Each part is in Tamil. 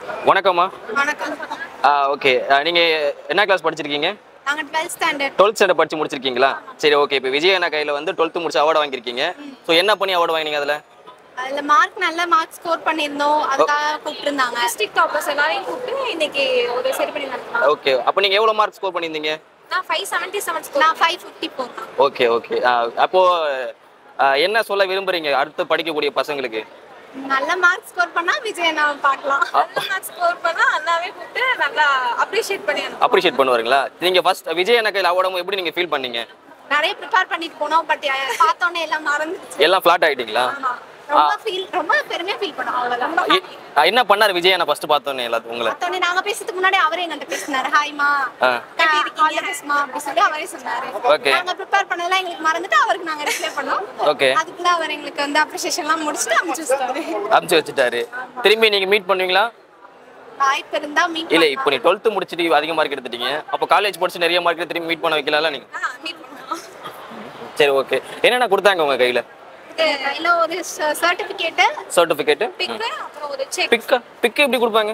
வணக்கம்மா வணக்கம் ஓகே நீங்கள் என்ன கிளாஸ் படிச்சிருக்கீங்க நாங்கள் டுவெல்த் ஸ்டாண்டர்ட் டுவெல்த் ஸ்டாண்டர்ட் படிச்சு முடிச்சிருக்கீங்களா சரி ஓகே இப்போ விஜய் அண்ணா கையில் வந்து டுவெல்த்து முடிச்சு அவார்டு வாங்கியிருக்கீங்க ஸோ என்ன பண்ணி அவார்டு வாங்கினீங்க அதில் அதில் மார்க் நல்ல மார்க் ஸ்கோர் பண்ணியிருந்தோம் அதுக்காக கூப்பிட்டுருந்தாங்க டிஸ்ட்ரிக்ட் டாப்பர்ஸ் எல்லாரையும் கூப்பிட்டு இன்னைக்கு ஒரு செரிமனி நடத்தலாம் ஓகே அப்போ நீங்கள் எவ்வளோ மார்க் ஸ்கோர் பண்ணியிருந்தீங்க நான் ஃபைவ் செவன்ட்டி செவன் ஸ்கோர் நான் ஃபைவ் ஃபிஃப்டி போனேன் ஓகே ஓகே அப்போது என்ன சொல்ல விரும்புறீங்க அடுத்து படிக்கக்கூடிய பசங்களுக்கு நல்ல மார்க் ஸ்கோர் பண்ணா விஜய் அண்ணாவை பார்க்கலாம் நான் ஸ்கோர் பண்ணா அண்ணாவே கூப்பிட்டு நல்லா அப்ரிஷியேட் பண்ணி அனுப்புவோம் அப்ரிஷியேட் பண்ணுவாருங்களா நீங்கள் ஃபர்ஸ்ட் விஜய் அண்ணா கையில் அவார்டும் எப்படி நீங்கள் ஃபீல் பண்ணீங்க நிறைய ப்ரிப்பேர் பண்ணிட்டு போனோம் பட் பார்த்தோன்னே எல்லாம் மறந்துச்சு எல்லாம் ஃப்ளாட் ஆகிட்டீங்களா ஆமா. ரொம்ப ஃபீல் ரொம்ப பெருமையா ஃபீல் பண்ணோம் அவ்வளோதான் எ- அஹ் என்ன பண்ணார் விஜய் அண்ணா ஃபர்ஸ்ட் பார்த்தோன்னே எல்லாத்துக்கும் உங்களை பார்த்தோன்னே நாங்க பேசுறதுக்கு முன்னாடி அவரே எங்கள்கிட்ட பேசினாரு ஹாய்மா ஆ. கட்டி இருக்கீங்க பேசுமா அப்படின்னு சொல்லி அவரே சொன்னாரு Okay. நாங்க ப்ரிப்பேர் பண்ணதெல்லாம் எங்களுக்கு மறந்துட்டு அவருக்கு நாங்க ரிப்ளை பண்ணோம் ஓகே அதுக்குள்ள அவர் எங்களுக்கு வந்து அப்ரிசியேஷன்லாம் முடிச்சுட்டு அனுப்பிச்சு வச்சிட்டாரு அமுச்சு வச்சுட்டாரு திரும்பி நீங்கள் மீட் பண்ணுவீங்களா வாய்ப்பு இருந்தா மீட் இல்லை இப்போ நீ டுவெல்த்து முடிச்சுட்டு அதிக மார்க் எடுத்துட்டீங்க அப்போ காலேஜ் படிச்சு நிறைய மார்க் திரும்பி மீட் பண்ண வைக்கலாம்ல நீங்கள் மீட் பண்ணுவோம் சரி ஓகே என்னென்ன கொடுத்தாங்க உங்கள் கையில் கையில ஒரு சர்டிபிகேட் சர்டிஃபிகேட்டு பிக்கு அப்புறம் ஒரு செக் பிக்கா பிக்கு எப்படி கொடுப்பாங்க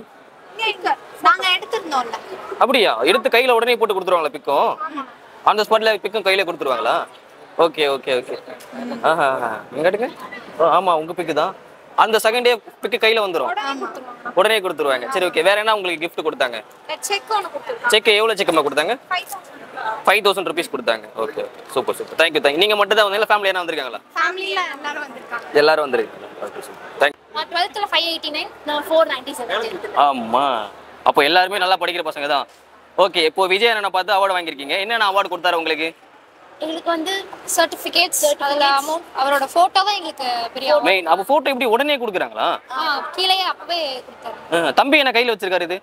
நாங்க எடுத்திருந்தோம்ல அப்படியா எடுத்து கையில் உடனே போட்டு கொடுத்துருவாங்களா பிக்கும் அந்த ஸ்பாட்ல பிக்கும் கையில கொடுத்துருவாங்களா ஓகே ஓகே ஓகே ஆஹா ஆஹா. எங்க எடுங்க ஓ, ஆமா உங்க பிக்கு தான் அந்த செகண்ட் டே பிக்கு கையில வந்துரும் உடனே கொடுத்துருவாங்க சரி ஓகே வேற என்ன உங்களுக்கு gift கொடுத்தாங்க செக் ஒன்று கொடுத்துருக்கோம் செக் எவ்வளவு செக்கமா கொடுத்தாங்க five thousand five thousand rupees கொடுத்தாங்க okay super super thank you thank you நீங்க மட்டும் தான் வந்தீங்களா ஃபேமிலி என்ன வந்திருக்காங்களா ஃபேமிலியில எல்லாரும் வந்திருக்காங்க எல்லாரும் வந்திருக்காங்க ஓகே சூப்பர் தேங்க்யூ நான் டுவெல்த்தில் ஃபைவ் எயிட்டி நைன் நான் ஃபோர் நைன்டி செவன் ஆமா அப்போ எல்லாருமே நல்லா படிக்கிற பசங்க தான் ஓகே இப்போ விஜய் அண்ணனை பார்த்து அவார்டு வாங்கியிருக்கீங்க என்னென்ன அவார்டு கொடுத்தாரு உங்களுக்கு எங்களுக்கு வந்து சர்டிஃபிகேட்ஸ் அதில் அமௌண்ட் அவரோட ஃபோட்டோ தான் எங்களுக்கு பெரிய amount. மெயின் அப்போ ஃபோட்டோ இப்படி உடனே கொடுக்குறாங்களா ஆ கீழேயே அப்பவே கொடுத்தாரு ஆ, தம்பி என்ன கையில வச்சிருக்காரு இது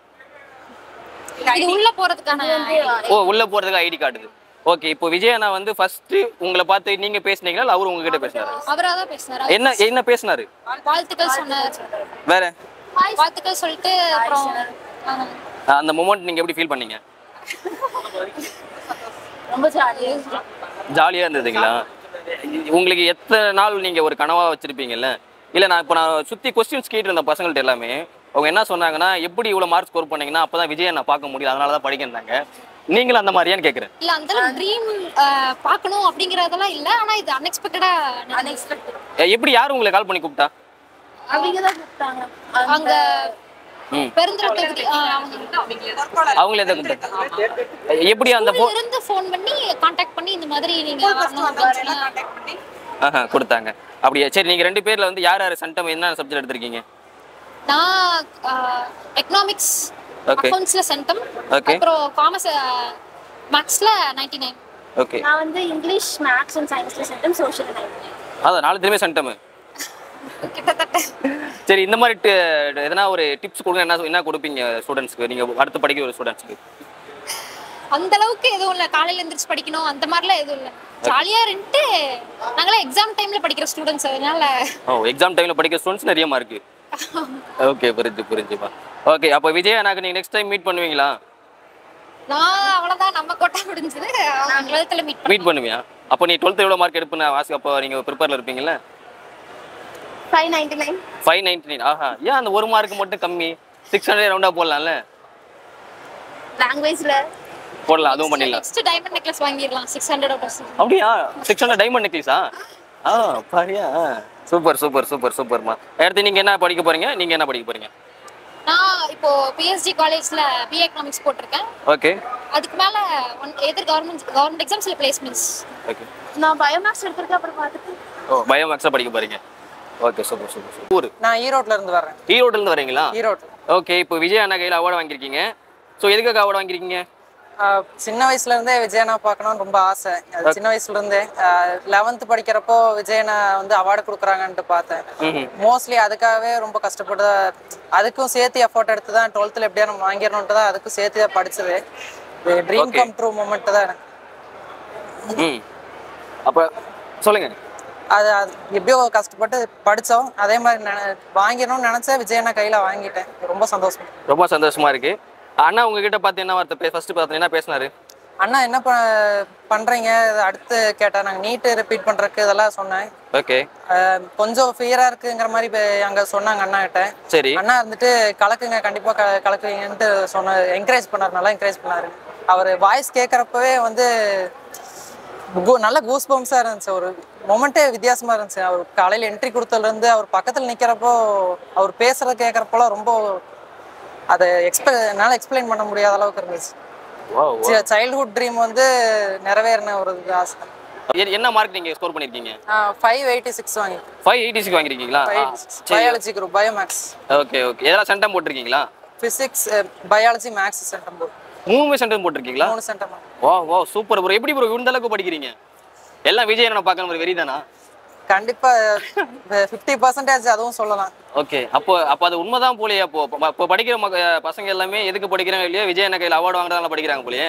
இது உள்ள போறதுக்கான ஓ உள்ள போறதுக்கு ஐடி கார்டு ஓகே இப்போ விஜய் அண்ணா வந்து ஃபர்ஸ்ட் உங்களை பார்த்து நீங்க பேசுனீங்களா இல்ல அவரு உங்ககிட்ட பேசினாரு அவராக தான் பேசினாரு என்ன என்ன பேசினாரு வாழ்த்துக்கள் சொன்னார் வேற வாழ்த்துக்கள் சொல்லிட்டு அப்புறம் ஆ, ஆ, அந்த மொமெண்ட் நீங்க எப்படி ஃபீல் பண்ணீங்க ரொம்ப ஜாலியாக ஜாலியா இருந்ததுங்களா உங்களுக்கு எத்தனை நாள் நீங்க ஒரு கனவா வச்சிருப்பீங்கல்ல இல்ல நான் இப்போ நான் சுத்தி கொஸ்டின்ஸ் கேட்டு இருந்த பசங்கள்ட்ட எல்லாமே அவங்க என்ன சொன்னாங்கன்னா எப்படி இவ்வளவு மார்க் ஸ்கோர் பண்ணீங்கன்னா அப்பதான் விஜய் அண்ணா பார்க்க முடியும் அதனால தான் படிக்கிறாங்க நீங்களும் அந்த மாதிரியான்னு கேக்குறேன் இல்ல அந்த ட்ரீம் பார்க்கணும் அப்படிங்கறதெல்லாம் இல்ல ஆனா இது அன்எக்ஸ்பெக்டடா அன்எக்ஸ்பெக்டட் எ- எப்படி யார் உங்களை கால் பண்ணி கூப்பிட்டா அவங்க தான் கூப்பிட்டாங்க அங்க ம். பெருந்திரட்டு அவங்க அவங்களே தான் கூப்பிட்டாங்க எப்படி அந்த phone- ஸ்கூல்ல இருந்து ஃபோன் பண்ணி காண்டாக்ட் பண்ணி இந்த மாதிரி நீங்க வரணும் அப்படின்னு சொல்லி கான்டாக்ட் பண்ணி ஆஹா கொடுத்தாங்க அப்படியா சரி நீங்க ரெண்டு பேர்ல வந்து யார் யார் சட்டம் என்ன சப்ஜெக்ட் எடுத்திருக்கீங்க நான் எக்கனாமிக்ஸ் Okay. அக்கவுண்ட்ஸ்ல சென்டம் Okay. அப்புறம் காமர்ஸ் மேக்ஸ்ல 99 நைன் ஓகே நான் வந்து இங்கிலீஷ் மேக்ஸ் அண்ட் சயின்ஸ்ல சென்டம் சோஷியல் அதான் நாலு திரும்ப சட்டம் கிட்டத்தட்ட சரி இந்த மாதிரி டி- எதனா ஒரு டிப்ஸ் கொடுங்க என்ன என்ன கொடுப்பீங்க ஸ்டூடெண்ட்ஸ்க்கு நீங்க அடுத்து படிக்கிற ஒரு ஸ்டூடெண்ட்ஸ்க்கு அந்த அளவுக்கு எதுவும் இல்ல காலையில எந்திரிச்சு படிக்கணும் அந்த மாதிரிலாம் எதுவும் இல்ல ஜாலியா இருந்துட்டு நாங்களாம் எக்ஸாம் டைம்ல படிக்கிற ஸ்டூடெண்ட்ஸ் அதனால ஓ எக்ஸாம் டைம்ல படிக்கிற ஸ்டூடெண்ட்ஸ் நிறைய மார்க்கு ஓகே புரிஞ்சு புரிஞ்சுப்பா ஓகே அப்போ விஜய் அண்ணாக்கு நீங்க நெக்ஸ்ட் டைம் மீட் பண்ணுவீங்களா நான் அவ்வளவுதான் நம்ம கோட்டா முடிஞ்சது அவங்க டுவெல்த்ல மீட் மீட் பண்ணுவியா அப்போ நீ டுவெல்த் எவ்வளோ மார்க் எடுப்புன்னு ஆசை அப்போ நீங்க ப்ரிப்பேர்ல இருப்பீங்கல்ல five ninety nine five ninety nine ஆஹா ஏன் அந்த ஒரு மார்க் மட்டும் கம்மி சிக்ஸ் ஹண்ட்ரட் ரவுண்டா போடலாம்ல லாங்குவேஜ்ல போடலாம் அதுவும் பண்ணிடலாம் நெக்ஸ்ட் டைமண்ட் நெக்லஸ் வாங்கிடலாம் சிக்ஸ் ஹண்ட்ரட் ஆஃப் அப்படியா சிக்ஸ் ஹண்ட்ரட் டைமண்ட் நெக்லீஸா ஆ பாரியா சூப்பர் சூப்பர் சூப்பர் சூப்பர்மா அடுத்து நீங்க என்ன படிக்க போறீங்க நீங்க என்ன படிக்க போறீங்க நான் இப்போ பிஎஸ்டி காலேஜ்ல பிஏ எக்கனாமிக்ஸ் போட்டிருக்கேன் ஓகே அதுக்கு மேல ஒன் எதிர் கவர்மெண்ட் கவர்மெண்ட் எக்ஸாம்ஸ்ல பிளேஸ்மெண்ட்ஸ் ஓகே நான் பயோமேக்ஸ் எடுத்திருக்கேன் அப்புறம் பார்த்துட்டு ஓ பயோமேக்ஸா படிக்க போறீங்க ஓகே சூப்பர் சூப்பர் சூப்பர் ஊர் நான் ஈரோட்ல இருந்து வர்றேன் ஈரோட்ல இருந்து வரீங்களா ஈரோட்ல ஓகே இப்போ விஜய் அண்ணா கையில் அவார்டு வாங்கியிருக்கீங்க ஸோ எதுக்காக அவார்டு வாங்கியிருக்கீங்க ஆஹ் சின்ன வயசுல இருந்தே விஜயனா பார்க்கணும்னு ரொம்ப ஆசை அது சின்ன வயசுல இருந்தே லெவன்த் படிக்கிறப்போ விஜயனா வந்து அவார்டு கொடுக்குறாங்கன்ட்டு பார்த்தேன் ம்ஹும். மோஸ்ட்லி அதுக்காகவே ரொம்ப கஷ்டப்பட்டு அதுக்கும் சேர்த்து எஃபோர்ட் எடுத்து தான் டுவெல்த்தில் எப்படியா நம்ம வாங்கிடணுன்ட்டு தான் அதுக்கும் சேர்த்து தான் படிச்சது dream Okay. Come true moment தான் எனக்கு ம் அப்போ சொல்லுங்க அது அது எப்படியோ கஷ்டப்பட்டு படித்தோம் அதே மாதிரி நினை வாங்கிடணும்னு நினச்சா விஜயனா கையில் வாங்கிட்டேன் ரொம்ப சந்தோஷம் ரொம்ப சந்தோஷமா இருக்கு அண்ணா உங்ககிட்ட பார்த்து என்ன வார்த்தை ஃபர்ஸ்ட் பார்த்து என்ன பேசினாரு அண்ணா என்ன ப- பண்றீங்க இது அடுத்து கேட்டா நாங்க நீட்டு ரிப்பீட் பண்றதுக்கு இதெல்லாம் சொன்னேன் ஓகே அஹ் கொஞ்சம் ஃபியரா இருக்குங்கிற மாதிரி இப்ப அங்க சொன்னாங்க அண்ணா கிட்ட சரி அண்ணா இருந்துட்டு கலக்குங்க கண்டிப்பா க- கலக்குவீங்கன்ட்டு சொன்ன என்கரேஜ் பண்ணாரு நல்லா என்கரேஜ் பண்ணாரு அவர் வாய்ஸ் கேட்குறப்பவே வந்து கு- நல்ல கூஸ் பம்ஸாக இருந்துச்சு ஒரு மொமெண்ட்டே வித்தியாசமா இருந்துச்சு அவர் காலையில் என்ட்ரி கொடுத்ததுலேருந்து அவர் பக்கத்தில் நிற்கிறப்போ அவர் பேசுறத கேட்குறப்போலாம் ரொம்ப அதை எக்ஸ்பெ என்னால் எக்ஸ்பிளைன் பண்ண முடியாத அளவுக்கு இருந்துச்சு வா சைல்ட்ஹுட் ட்ரீம் வந்து நிறைவேறின ஒரு இது ஆசை என்ன மார்க் நீங்க ஸ்கோர் பண்ணிருக்கீங்க ஃபைவ் எயிட்டி சிக்ஸ் வாங்கி ஃபைவ் எயிட்டி சிக்ஸ் வாங்கிருக்கீங்களா சரி biology group biomaths okay okay எதெல்லாம் சென்டம் போட்டிருக்கீங்களா physics biology maths centum board மூணு சென்டம் போட்டிருக்கீங்களா மூணு சென்டம் வா வா சூப்பர் ப்ரோ எப்படி ப்ரோ இந்த அளவுக்கு படிக்கிறீங்க எல்லாம் விஜய் நான் பார்க்கணும் ஒரு வெறிதானா கண்டிப்பா ஃபிஃப்டி பர்சன்டேஜ் அதுவும் சொல்லலாம் ஓகே அப்போ அப்போ அது உண்மைதான் போலயே அப்போ ப- இப்போ படிக்கிற மக பசங்க எல்லாமே எதுக்கு படிக்கிறாங்க இல்லையா விஜய் என்ன கையில் அவார்டு வாங்குறதால படிக்கிறாங்க போலயே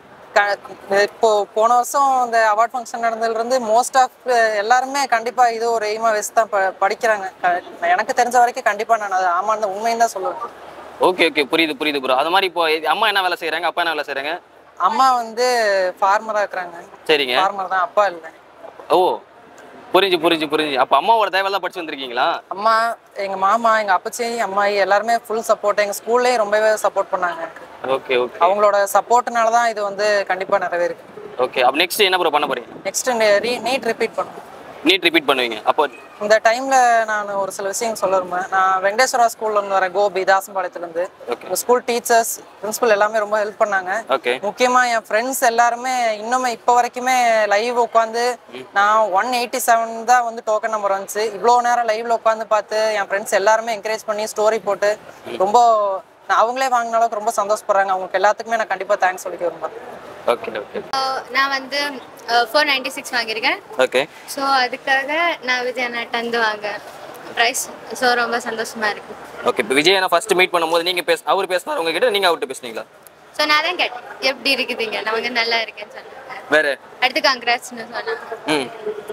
க- இப்போ போன வருஷம் இந்த அவார்ட் ஃபங்க்ஷன் நடந்ததுல இருந்து மோஸ்ட் ஆஃப் எல்லாருமே கண்டிப்பா இது ஒரு எய்மா வச்சு தான் ப- படிக்கிறாங்க க- எனக்கு தெரிஞ்ச வரைக்கும் கண்டிப்பா நான் அது ஆமான்னு உண்மைன்னு தான் சொல்லுவேன் ஓகே ஓகே புரியுது புரியுது ப்ரோ அது மாதிரி இப்போ இது- அம்மா என்ன வேலை செய்றாங்க அப்பா என்ன வேலை செய்றாங்க அம்மா வந்து ஃபார்மரா இருக்கிறாங்க சரிங்க ஃபார்மர் தான் அப்பா இல்லை ஓ புரிஞ்சு புரிஞ்சு புரிஞ்சு அப்போ அம்மாவோட தேவையெல்லாம் படிச்சு வந்திருக்கீங்களா அம்மா எங்க மாமா எங்க அப்பச்சி அம்மாயி எல்லாருமே ஃபுல் சப்போர்ட் எங்க ஸ்கூல்லயே ரொம்பவே சப்போர்ட் பண்ணாங்க எனக்கு. ஓகே ஓகே அவங்களோட சப்போர்ட்னால தான் இது வந்து கண்டிப்பா நிறைவேறுது ஓகே அப்போ நெக்ஸ்ட் என்ன ப்ரோ பண்ண போறீங்க நெக்ஸ்ட் நீட் ரிப்பீட் பண்ணும் நீட் ரிப்பீட் பண்ணுவீங்க அப்போ இந்த டைம்ல நான் ஒரு சில விஷயம் சொல்ல விரும்புறேன் நான் வெங்கடேஸ்வரா ஸ்கூல்ல இருந்து வரேன் கோபி தாசம்பாளையத்துல இருந்து ஓகே ஸ்கூல் டீச்சர்ஸ் பிரின்சிபல் எல்லாமே ரொம்ப ஹெல்ப் பண்ணாங்க ஓகே முக்கியமா என் ஃப்ரெண்ட்ஸ் எல்லாருமே இன்னுமே இப்போ வரைக்குமே லைவ் உட்காந்து நான் ஒன் எயிட்டி செவன் தான் வந்து டோக்கன் நம்பர் வந்துச்சு இவ்வளோ நேரம் லைவ்ல உட்காந்து பார்த்து என் ஃப்ரெண்ட்ஸ் எல்லாருமே என்கரேஜ் பண்ணி ஸ்டோரி போட்டு ரொம்ப நான் அவங்களே வாங்கின அளவுக்கு ரொம்ப சந்தோஷப்படுறாங்க அவங்களுக்கு எல்லாத்துக்குமே நான் கண்டிப்பா தேங்க்ஸ் சொல்லிக்க விரும்புறேன் ஓகே ஓகே நான் வந்து ஃபோர் நைன்டி சிக்ஸ் வாங்கியிருக்கேன் ஓகே ஸோ அதுக்காக நான் விஜய் அண்ணாட்ட வந்து வாங்க ப்ரைஸ் ஸோ ரொம்ப சந்தோஷமா இருக்கு ஓகே இப்போ விஜய் நான் ஃபர்ஸ்ட் மீட் பண்ணும்போது நீங்க பேச அவர் பேசினார் உங்ககிட்ட நீங்க அவர்கிட்ட பேசுனீங்களா ஸோ நான் தான் கேட்டேன் எப்படி இருக்குதுங்க நான் வந்து நல்லா இருக்கேன்னு சொன்னாங்க வேற அடுத்து காங்கிராட்ஸ்னு சொன்னாங்க ம்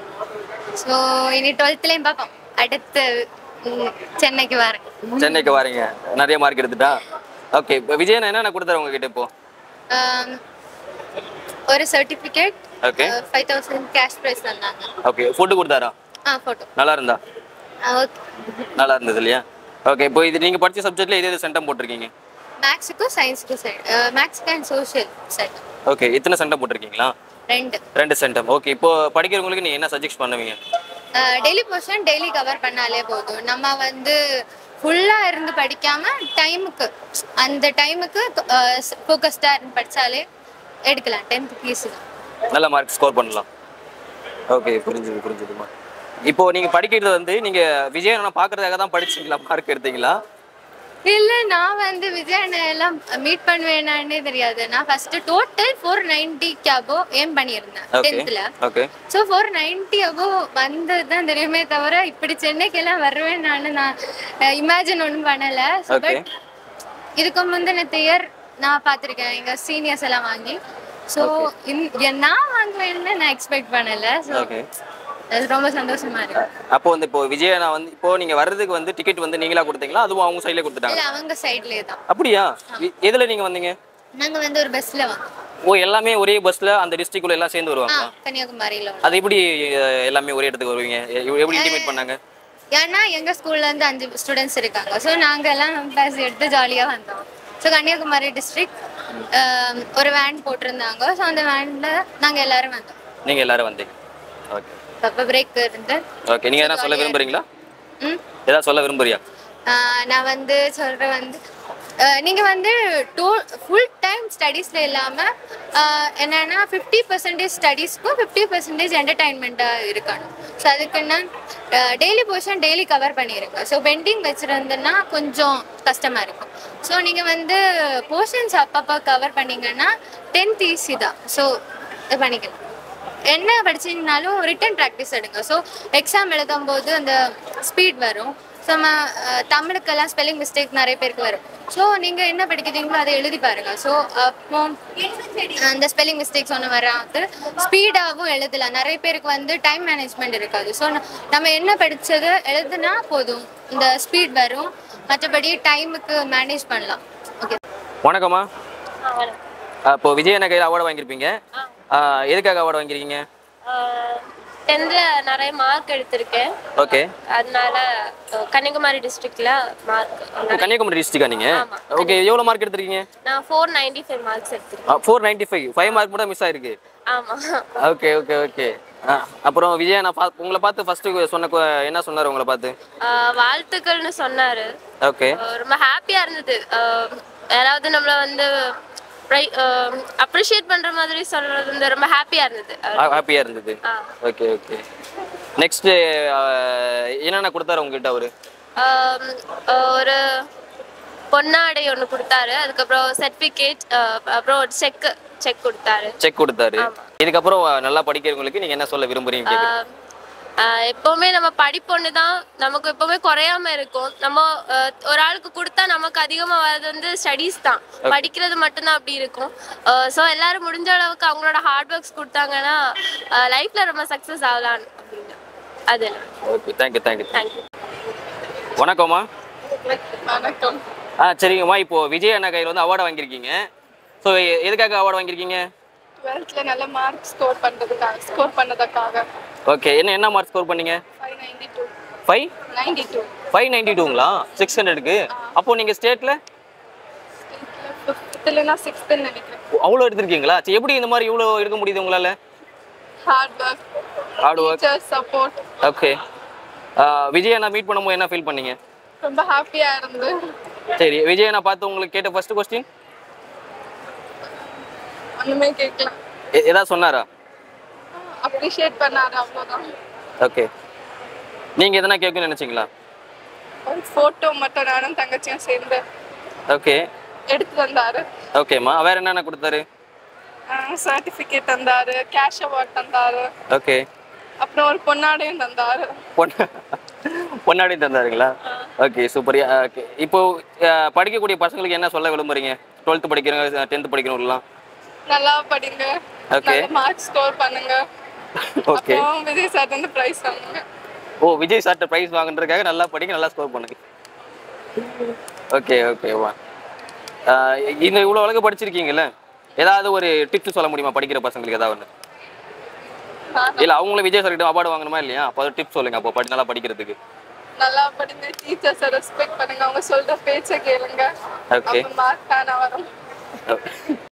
ஸோ இனி டுவெல்த்லேயும் பார்ப்போம் அடுத்து ம், சென்னைக்கு வரேன் சென்னைக்கு வரீங்க நிறைய மார்க் எடுத்துட்டா ஓகே இப்போ விஜய் நான் என்னென்ன கொடுத்தாரு உங்ககிட்ட இப்போ ஆம், ஒரு certificate okay five thousand cash prize தந்தாங்க ஓகே ஃபுட்டு கொடுத்தாரா ஆ ஃபோட்டோ நல்லா இருந்தா ஓகே நல்லா இருந்தது இல்லையா ஓகே இப்போ இது நீங்க படிச்ச சப்ஜெக்ட்ல எது எது சென்டம் போட்டிருக்கீங்க மேக்ஸுக்கும் சயின்ஸுக்கும் சைட் மேக்ஸுக்கு அண்ட் சோஷியல் செட் ஓகே இத்தனை சென்டம் போட்டிருக்கீங்களா ரெண்டு ரெண்டு சென்டம் ஓகே இப்போ படிக்கிறவங்களுக்கு நீங்க என்ன சஜெஸ்ட் பண்ணுவீங்க டெய்லி போர்ஷன் டெய்லி கவர் பண்ணாலே போதும் நம்ம வந்து ஃபுல்லாக இருந்து படிக்காம டைமுக்கு அந்த டைமுக்கு ஃபோக்கஸ்டாக இருந்து படித்தாலே எடுக்கலாம் டென்த் பீஸ் நல்ல மார்க் ஸ்கோர் பண்ணலாம் ஓகே புரிஞ்சுது புரிஞ்சுதுமா இப்போ நீங்க படிக்கிறது வந்து நீங்க விஜய் நான் பாக்குறதுக்காக தான் படிச்சீங்களா மார்க் எடுத்தீங்களா இல்லை நான் வந்து விஜய் அண்ணா எல்லாம் மீட் பண்ணுவேனான்னே தெரியாது நான் ஃபர்ஸ்ட் டோட்டல் ஃபோர் நைன்டிக்கு அபோ ஏம் பண்ணியிருந்தேன் ஓகே டென்த்தில் okay so four ninety above வந்தது தான் தெரியுமே தவிர இப்படி சென்னைக்கெல்லாம் வருவேன் நான் நான் இமேஜின் ஒன்றும் பண்ணலை ஸோ ஓகே பட் இதுக்கு முந்தின இயர் நான் பார்த்துருக்கேன் எங்கள் சீனியர்ஸ் எல்லாம் வாங்கி ஸோ நான் வாங்குவேன்னு நான் எக்ஸ்பெக்ட் பண்ணல ஸோ ஓகே அது ரொம்ப சந்தோஷமா இருக்கு அப்போ வந்து இப்போ விஜய் நான் வந்து இப்போ நீங்க வர்றதுக்கு வந்து டிக்கெட் வந்து நீங்களா கொடுத்தீங்களா அதுவும் அவங்க சைடுல கொடுத்துட்டாங்க இல்லை அவங்க சைட்லேயே தான் அப்படியா எ- எதுல நீங்க வந்தீங்க நாங்கள் வந்து ஒரு பஸ்ஸில் வாங்கோம் ஓ எல்லாமே ஒரே பஸ்ல அந்த டிஸ்ட்ரிக்ட்குள்ள எல்லாம் சேர்ந்து ஆ வருவாங்க கன்னியாகுமரியில் அது எப்படி அஹ், எல்லாமே ஒரே இடத்துக்கு வருவீங்க எ- எப்படி இன்டிமேட் பண்ணாங்க ஏன்னா எங்கள் ஸ்கூல்ல இருந்து அஞ்சு ஸ்டூடெண்ட்ஸ் இருக்காங்க ஸோ நாங்கள் எல்லாம் பஸ் எடுத்து ஜாலியாக வந்தோம் ஸோ கன்னியாகுமரி டிஸ்ட்ரிக்ட் ஒரு வேன் போட்டிருந்தாங்க ஸோ அந்த வேனில் நாங்கள் எல்லாரும் வந்தோம் நீங்க எல்லாரும் வந்தீங்க ஓகே அப்போ பிரேக் இருந்து ஓகே நீங்க எதனா சொல்ல விரும்புறீங்களா ம் ஏதாவது சொல்ல விரும்புறியா ஆஹ் நான் வந்து சொல்கிறேன் வந்து ஆஹ் நீங்க வந்து டூ ஃபுல் டைம் ஸ்டடீஸ்ல இல்லாம ஆஹ் என்னன்னா ஃபிஃப்டி பர்சன்டேஜ் ஸ்டடீஸ்க்கும் ஃபிஃப்டி பர்சன்டேஜ் என்டர்டைன்மெண்ட்டாக இருக்கணும் ஸோ அதுக்குன்னா டெய்லி போர்ஷன் டெய்லி கவர் பண்ணிருங்க ஸோ பெண்டிங் வச்சிருந்தேன்னா கொஞ்சம் கஷ்டமா இருக்கும் ஸோ நீங்க வந்து போர்ஷன்ஸ் அப்பப்போ கவர் பண்ணீங்கன்னா டென்த் ஈஸி தான் ஸோ இது பண்ணிக்கலாம் என்ன படிச்சீங்கனாலும் ரிட்டன் ப்ராக்டிஸ் எடுங்க ஸோ எக்ஸாம் எழுதும் போது அந்த ஸ்பீட் வரும் ஸோ தமிழுக்கெல்லாம் ஸ்பெல்லிங் மிஸ்டேக் நிறைய பேருக்கு வரும் ஸோ நீங்கள் என்ன படிக்கிறீங்களோ அதை எழுதி பாருங்க ஸோ அப்போ அந்த ஸ்பெல்லிங் மிஸ்டேக்ஸ் ஒன்று வராது ஸ்பீடாகவும் எழுதலாம் நிறைய பேருக்கு வந்து டைம் மேனேஜ்மெண்ட் இருக்காது ஸோ நம்ம என்ன படித்தது எழுதுனா போதும் இந்த ஸ்பீட் வரும் மற்றபடி டைமுக்கு மேனேஜ் பண்ணலாம் ஓகே வணக்கம்மா அப்போ விஜய் அண்ணா கையில் அவார்டு வாங்கியிருப்பீங்க ஆ, எதுக்காக அவார்டு வாங்கியிருக்கீங்க டென்த்தில் நிறைய மார்க் எடுத்திருக்கேன் ஓகே அதனால அஹ், கன்னியாகுமரி டிஸ்ட்ரிக்ட்ல மார்க் கன்னியாகுமரி டிஸ்ட்ரிக்டா நீங்க ஓகே எவ்வளோ மார்க் எடுத்திருக்கீங்க நான் ஃபோர் நைன்டி ஃபைவ் மார்க்ஸ் எடுத்திருக்கேன் four ninety five five mark மட்டும் மிஸ் ஆயிருக்கு ஆமா ஓகே ஓகே ஓகே அப்புறம் விஜய் நான் பா உங்களை பார்த்து ஃபர்ஸ்ட் சொன்ன கு- என்ன சொன்னார் உங்களை பார்த்து அஹ், வாழ்த்துக்கள்னு சொன்னாரு ஓகே அஹ், ரொம்ப ஹாப்பியா இருந்தது அஹ், யாராவது நம்மள வந்து அப்ரிஷியேட் பண்ற மாதிரி சொல்றது வந்து ரொம்ப ஹாப்பியா இருந்தது அவர் ஹாப்பியாக இருந்தது ஆ. ஓகே ஓகே நெக்ஸ்ட் என்னென்ன கொடுத்தாரு உங்ககிட்ட அவரு ஆம், ஒரு பொன்னாடை ஒன்று கொடுத்தாரு அதுக்கப்புறம் சர்டிஃபிகேட் அப்புறம் ஒரு செக் செக் கொடுத்தாரு செக் கொடுத்தாரு இதுக்கப்புறம் நல்லா படிக்கிறவங்களுக்கு நீங்க என்ன சொல்ல விரும்புறீங்க கேக்குறேன். ஆம், ஆஹ் எப்பவுமே நம்ம படிப்பொண்ணு தான் நமக்கு எப்பவுமே குறையாம இருக்கும் நம்ம ஆஹ், ஒரு ஆளுக்கு கொடுத்தா நமக்கு அதிகமா வர்றது வந்து ஸ்டடீஸ் தான் படிக்கிறது மட்டும்தான் அப்படி இருக்கும் ஸோ எல்லாரும் முடிஞ்ச அளவுக்கு அவங்களோட ஹார்ட் ஒர்க்ஸ் கொடுத்தாங்கன்னா லைஃப்ல ரொம்ப சக்ஸஸ் ஆகலாம் அப்படின்னு அது ஓகே தேங்க்யூ தேங்க்யூ தேங்க்யூ வணக்கம்மா வணக்கம் ஆ சரிங்கம்மா இப்போ விஜய் அண்ணா கையில் வந்து அவார்டு வாங்கியிருக்கீங்க ஸோ எதுக்காக அவார்டு வாங்கியிருக்கீங்க டுவெல்த்ல நல்ல மார்க் ஸ்கோர் பண்றதுக்காக ஸ்கோர் பண்ணதுக்காக ஓகே என்ன என்ன மார்க் ஸ்கோர் பண்ணீங்க five ninety two five ninety two five ninety டூங்களா சிக்ஸ் ஹண்ட்ரடுக்கு அப்போ நீங்கள் ஸ்டேட்டில் ஃபிஃப்த்லனா சிக்ஸ்த்துன்னு நினைக்கிறேன் அவ்வளோ எடுத்திருக்கீங்களா சரி எப்படி இந்த மாதிரி இவ்வளோ எடுக்க முடியுது உங்களால் hard work hard work teachers support okay Vijay அண்ணா மீட் பண்ணும்போது என்ன ஃபீல் பண்ணீங்க ரொம்ப ஹாப்பியா இருந்து சரி விஜய் அண்ணா பார்த்து உங்களுக்கு கேட்ட ஃபர்ஸ்ட் கொஸ்டின் ஒண்ணுமே கேட்கலாம் ஏதாவது சொன்னாரா அப்ரிஷியேட் பண்ணாரு அவ்வளவுதான் ஓகே நீங்கள் எதனா கேட்கணும்னு நினச்சிங்களா ஒரு போட்டோ மட்டும் நானும் தங்கச்சியும் சேர்ந்து ஓகே எடுத்து தந்தாரு ஓகேம்மா வேற என்னென்ன கொடுத்தாரு சர்டிபிகேட் தந்தாரு கேஷ் அவார்ட் தந்தாரு ஓகே அப்புறம் ஒரு பொன்னாடையும் தந்தாரு பொண்ணு பொன்னாடி தந்தாருங்களா ஓகே சூப்பர் ஓகே இப்போ அஹ், படிக்கக்கூடிய பசங்களுக்கு என்ன சொல்ல விரும்புறீங்க டுவெல்த்து படிக்கிறவங்க டென்த்து படிக்கிறவங்கலாம் நல்லா படிங்க Okay. நல்ல மார்க் ஸ்கோர் பண்ணுங்க ஓகே அப்புறம் விஜய் சார் வந்து பிரைஸ் வாங்குங்க ஓ விஜய் சார்ட்ட ப்ரைஸ் வாங்குறதுக்காக நல்லா படிங்க நல்லா ஸ்கோர் பண்ணுங்க ஓகே ஓகேவா இந்த இவ்வளோ அழகு படிச்சிருக்கீங்கல்ல ஏதாவது ஒரு டிப்ஸ் சொல்ல முடியுமா படிக்கிற பசங்களுக்கு ஏதாவது ஒன்று இல்லை அவங்களும் விஜய் சார்கிட்ட அவார்டு வாங்கணுமா இல்லையா அப்போ டிப்ஸ் சொல்லுங்க அப்போ படி நல்லா படிக்கிறதுக்கு நல்லா படிங்க டீச்சர்ஸை ரெஸ்பெக்ட் பண்ணுங்க அவங்க சொல்ற பேச்சை கேளுங்க Okay. அப்ப மார்க் தானே வரும்